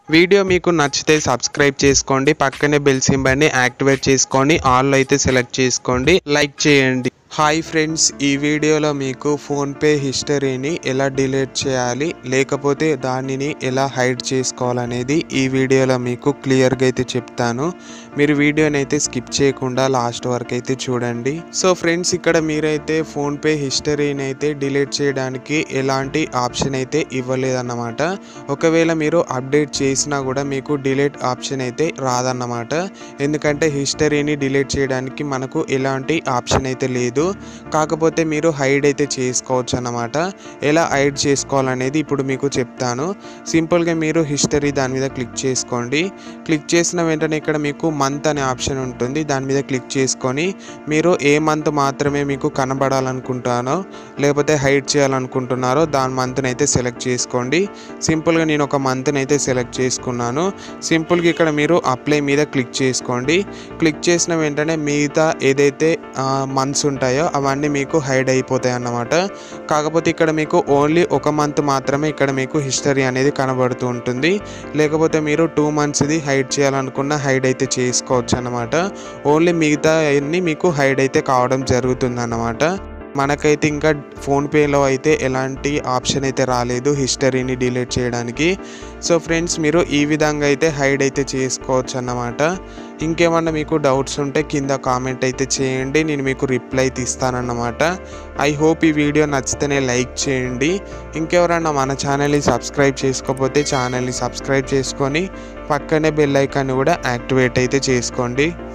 video మీకు నచ్చితే subscribe చేసుకోండి పక్కనే బెల్ సింబల్ని యాక్టివేట్ చేసుకొని ఆల్ అయితే సెలెక్ట్ చేసుకోండి లైక్ చేయండి హాయ్ ఫ్రెండ్స్ ఈ వీడియోలో మీకు ఫోన్పే హిస్టరీని ఎలా డిలీట్ చేయాలి లేకపోతే దానిని ఎలా హైడ్ చేసుకోవాలనేది ఈ వీడియోలో మీకు క్లియర్గా అయితే చెప్తాను మీరు వీడియోని అయితే స్కిప్ చేయకుండా లాస్ట్ వరకు అయితే చూడండి సో ఫ్రెండ్స్ ఇక్కడ మీరైతే ఫోన్పే హిస్టరీని అయితే డిలీట్ చేయడానికి ఎలాంటి ఆప్షన్ అయితే ఇవ్వలేదన్నమాట ఒకవేళ మీరు అప్డేట్ చేసినా కూడా మీకు డిలీట్ ఆప్షన్ అయితే రాదన్నమాట ఎందుకంటే హిస్టరీని డిలీట్ చేయడానికి మనకు ఎలాంటి ఆప్షన్ అయితే లేదు కాకపోతే మీరు హైడ్ అయితే చేసుకోవచ్చు అన్నమాట ఎలా హైడ్ చేసుకోవాలనేది ఇప్పుడు మీకు చెప్తాను సింపుల్గా మీరు హిస్టరీ దాని మీద క్లిక్ చేసుకోండి క్లిక్ చేసిన వెంటనే ఇక్కడ మీకు మంత్ అనే ఆప్షన్ ఉంటుంది దాని మీద క్లిక్ చేసుకొని మీరు ఏ మంత్ మాత్రమే మీకు కనబడాలనుకుంటానో లేకపోతే హైడ్ చేయాలనుకుంటున్నారో దాని మంత్ని అయితే సెలెక్ట్ చేసుకోండి సింపుల్గా నేను ఒక మంత్ని అయితే సెలెక్ట్ చేసుకున్నాను సింపుల్గా ఇక్కడ మీరు అప్లై మీద క్లిక్ చేసుకోండి క్లిక్ చేసిన వెంటనే మిగతా ఏదైతే మంత్స్ ఉంటాయో అవన్నీ మీకు హైడ్ అయిపోతాయి అన్నమాట కాకపోతే ఇక్కడ మీకు ఓన్లీ ఒక మంత్ మాత్రమే ఇక్కడ మీకు హిస్టరీ అనేది కనబడుతూ ఉంటుంది లేకపోతే మీరు టూ మంత్స్ది హైడ్ చేయాలనుకున్న హైడ్ అయితే చేసుకోవచ్చు అన్నమాట ఓన్లీ మిగతా అన్ని మీకు హైడ్ అయితే కావడం జరుగుతుంది అన్నమాట మనకైతే ఇంకా ఫోన్పేలో అయితే ఎలాంటి ఆప్షన్ అయితే రాలేదు హిస్టరీని డిలీట్ చేయడానికి సో ఫ్రెండ్స్ మీరు ఈ విధంగా అయితే హైడ్ అయితే చేసుకోవచ్చు అన్నమాట ఇంకేమన్నా మీకు డౌట్స్ ఉంటే కింద కామెంట్ అయితే చేయండి నేను మీకు రిప్లై అయితే ఇస్తానన్నమాట ఐ హోప్ ఈ వీడియో నచ్చితేనే లైక్ చేయండి ఇంకెవరన్నా మన ఛానల్ని సబ్స్క్రైబ్ చేసుకోకపోతే ఛానల్ని సబ్స్క్రైబ్ చేసుకొని పక్కనే బెల్ ఐకాన్ని కూడా యాక్టివేట్ అయితే చేసుకోండి